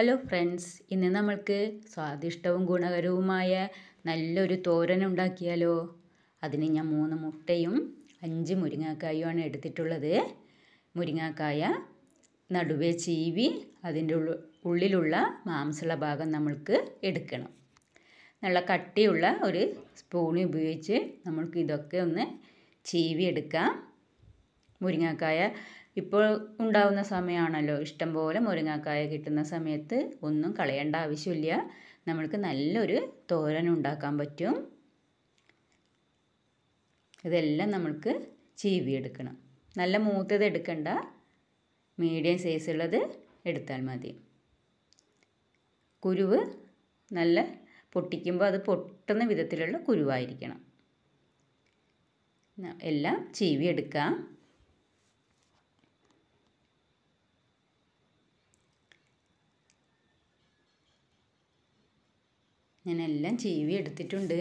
hello friends ഇന്ന് നമ്മൾക്ക് സ്വാദിഷ്ടവും ഗുണകരവുമായ നല്ലൊരു തോരൻ ഉണ്ടാക്കിയാലോ അതിന് ഞാൻ മൂന്ന് മുട്ടയും അഞ്ച് മുരിങ്ങാക്കായുമാണ് എടുത്തിട്ടുള്ളത് മുരിങ്ങാക്കായ നടുവേ ചീവി അതിൻ്റെ ഉള്ളു ഉള്ളിലുള്ള മാംസമുള്ള ഭാഗം നമ്മൾക്ക് എടുക്കണം നല്ല കട്ടിയുള്ള ഒരു സ്പൂൺ ഉപയോഗിച്ച് നമ്മൾക്ക് ഇതൊക്കെ ഒന്ന് ചീവി എടുക്കാം മുരിങ്ങാക്കായ ഇപ്പോൾ ഉണ്ടാവുന്ന സമയമാണല്ലോ ഇഷ്ടംപോലെ മുരിങ്ങാക്കായ കിട്ടുന്ന സമയത്ത് ഒന്നും കളയേണ്ട ആവശ്യമില്ല നമ്മൾക്ക് നല്ലൊരു തോരൻ ഉണ്ടാക്കാൻ പറ്റും ഇതെല്ലാം നമ്മൾക്ക് ചീവിയെടുക്കണം നല്ല മൂത്തത് എടുക്കണ്ട മീഡിയം സൈസുള്ളത് എടുത്താൽ മതി കുരുവ് നല്ല പൊട്ടിക്കുമ്പോൾ അത് പൊട്ടുന്ന വിധത്തിലുള്ള കുരുവായിരിക്കണം എല്ലാം ചീവി എടുക്കാം ഞാനെല്ലാം ചീവി എടുത്തിട്ടുണ്ട്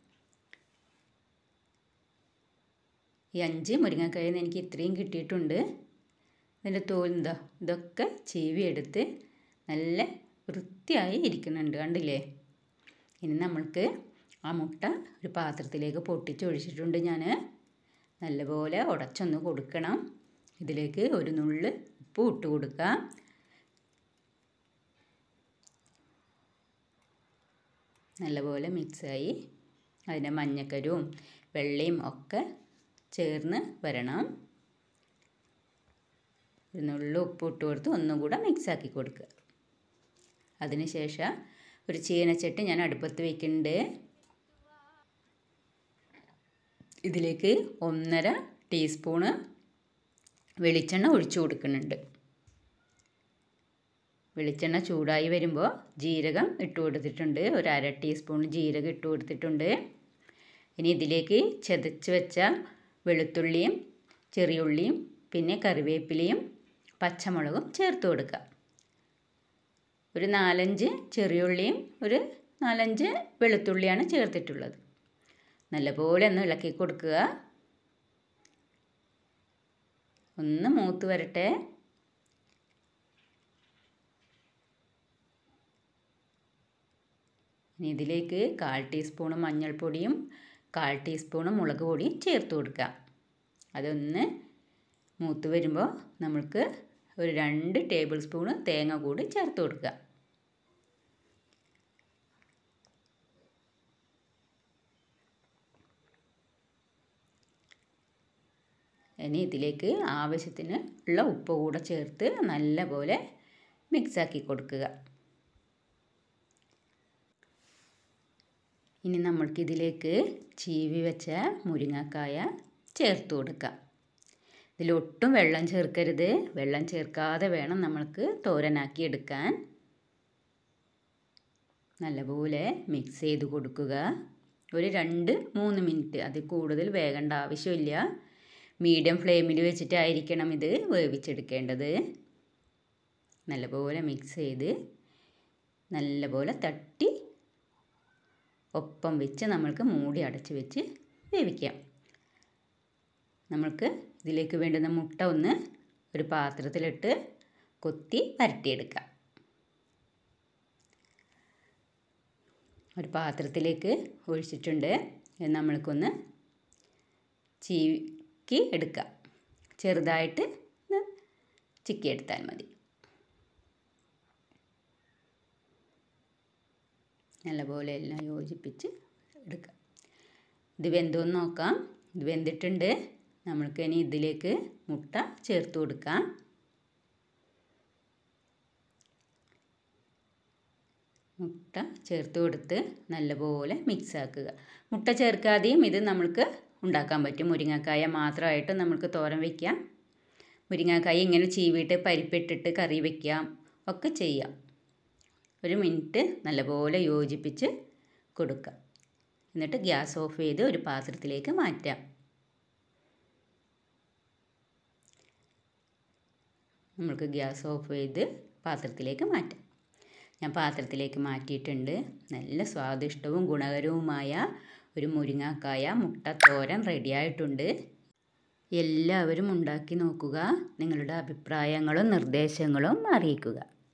ഈ അഞ്ച് മുരിങ്ങക്കായിൽ നിന്ന് എനിക്ക് ഇത്രയും കിട്ടിയിട്ടുണ്ട് ഇതിൻ്റെ തോൽ എന്താ ഇതൊക്കെ ചീവി എടുത്ത് നല്ല വൃത്തിയായി ഇരിക്കുന്നുണ്ട് കണ്ടില്ലേ ഇനി നമ്മൾക്ക് ആ മുട്ട ഒരു പാത്രത്തിലേക്ക് പൊട്ടിച്ചൊഴിച്ചിട്ടുണ്ട് ഞാൻ നല്ലപോലെ ഉടച്ചൊന്ന് കൊടുക്കണം ഇതിലേക്ക് ഒരു നുള്ള് ഉപ്പ് ഇട്ട് കൊടുക്കാം നല്ലപോലെ മിക്സായി അതിൻ്റെ മഞ്ഞക്കരുവും വെള്ളയും ഒക്കെ ചേർന്ന് വരണം ഒരു നുള്ളു ഉപ്പ് ഇട്ട് കൊടുത്ത് ഒന്നും കൂടെ മിക്സാക്കി കൊടുക്കുക അതിനുശേഷം ഒരു ചീനച്ചട്ടി ഞാൻ അടുപ്പത്ത് വയ്ക്കുന്നുണ്ട് ഇതിലേക്ക് ഒന്നര ടീസ്പൂണ് വെളിച്ചെണ്ണ ഒഴിച്ചു കൊടുക്കുന്നുണ്ട് വെളിച്ചെണ്ണ ചൂടായി വരുമ്പോൾ ജീരകം ഇട്ട് കൊടുത്തിട്ടുണ്ട് ഒരു അര ടീസ്പൂൺ ജീരകം ഇട്ട് കൊടുത്തിട്ടുണ്ട് ഇനി ഇതിലേക്ക് ചതച്ച് വെച്ച വെളുത്തുള്ളിയും ചെറിയുള്ളിയും പിന്നെ കറിവേപ്പിലയും പച്ചമുളകും ചേർത്ത് കൊടുക്കുക ഒരു നാലഞ്ച് ചെറിയുള്ളിയും ഒരു നാലഞ്ച് വെളുത്തുള്ളിയാണ് ചേർത്തിട്ടുള്ളത് നല്ലപോലെ ഒന്ന് ഇളക്കി കൊടുക്കുക ഒന്ന് മൂത്ത് വരട്ടെ ഇനി ഇതിലേക്ക് കാൽ ടീസ്പൂണ് മഞ്ഞൾപ്പൊടിയും കാൽ ടീസ്പൂണ് മുളക് പൊടിയും ചേർത്ത് കൊടുക്കുക അതൊന്ന് മൂത്ത് വരുമ്പോൾ നമ്മൾക്ക് ഒരു രണ്ട് ടേബിൾ സ്പൂണ് തേങ്ങ കൂടി ചേർത്ത് കൊടുക്കുക ഇനി ഇതിലേക്ക് ആവശ്യത്തിന് ഉള്ള ഉപ്പ് കൂടെ ചേർത്ത് നല്ലപോലെ മിക്സാക്കി കൊടുക്കുക ഇനി നമ്മൾക്കിതിലേക്ക് ചീവി വെച്ച മുരിങ്ങക്കായ ചേർത്ത് കൊടുക്കാം ഇതിലൊട്ടും വെള്ളം ചേർക്കരുത് വെള്ളം ചേർക്കാതെ വേണം നമ്മൾക്ക് തോരനാക്കി എടുക്കാൻ നല്ലപോലെ മിക്സ് ചെയ്ത് കൊടുക്കുക ഒരു രണ്ട് മൂന്ന് മിനിറ്റ് അതിൽ കൂടുതൽ വേകേണ്ട ആവശ്യമില്ല മീഡിയം ഫ്ലെയിമിൽ വെച്ചിട്ടായിരിക്കണം ഇത് വേവിച്ചെടുക്കേണ്ടത് നല്ലപോലെ മിക്സ് ചെയ്ത് നല്ലപോലെ തട്ടി ഒപ്പം വെച്ച് നമ്മൾക്ക് മൂടി അടച്ച് വെച്ച് വേവിക്കാം നമ്മൾക്ക് ഇതിലേക്ക് വേണ്ടുന്ന മുട്ട ഒന്ന് ഒരു പാത്രത്തിലിട്ട് കൊത്തി വരട്ടിയെടുക്കാം ഒരു പാത്രത്തിലേക്ക് ഒഴിച്ചിട്ടുണ്ട് നമ്മൾക്കൊന്ന് ചീക്കി എടുക്കാം ചെറുതായിട്ട് ചിക്കി എടുത്താൽ മതി നല്ലപോലെ എല്ലാം യോജിപ്പിച്ച് എടുക്കാം ഇത് വെന്തോന്ന് നോക്കാം ഇത് വെന്തിട്ടുണ്ട് നമ്മൾക്ക് ഇനി ഇതിലേക്ക് മുട്ട ചേർത്ത് കൊടുക്കാം മുട്ട ചേർത്ത് കൊടുത്ത് നല്ലപോലെ മിക്സ് ആക്കുക മുട്ട ചേർക്കാതെയും ഇത് നമ്മൾക്ക് ഉണ്ടാക്കാൻ പറ്റും മുരിങ്ങക്കായ മാത്രമായിട്ട് നമുക്ക് തോരൻ വയ്ക്കാം മുരിങ്ങക്കായ ഇങ്ങനെ ചീവിയിട്ട് പരിപ്പിട്ടിട്ട് കറി വയ്ക്കാം ഒക്കെ ചെയ്യാം ഒരു മിനിറ്റ് നല്ലപോലെ യോജിപ്പിച്ച് കൊടുക്കുക എന്നിട്ട് ഗ്യാസ് ഓഫ് ചെയ്ത് ഒരു പാത്രത്തിലേക്ക് മാറ്റാം നമുക്ക് ഗ്യാസ് ഓഫ് ചെയ്ത് പാത്രത്തിലേക്ക് മാറ്റാം ഞാൻ പാത്രത്തിലേക്ക് മാറ്റിയിട്ടുണ്ട് നല്ല സ്വാദിഷ്ടവും ഗുണകരവുമായ ഒരു മുരിങ്ങാക്കായ മുട്ട തോരൻ റെഡിയായിട്ടുണ്ട് എല്ലാവരും ഉണ്ടാക്കി നോക്കുക നിങ്ങളുടെ അഭിപ്രായങ്ങളും നിർദ്ദേശങ്ങളും അറിയിക്കുക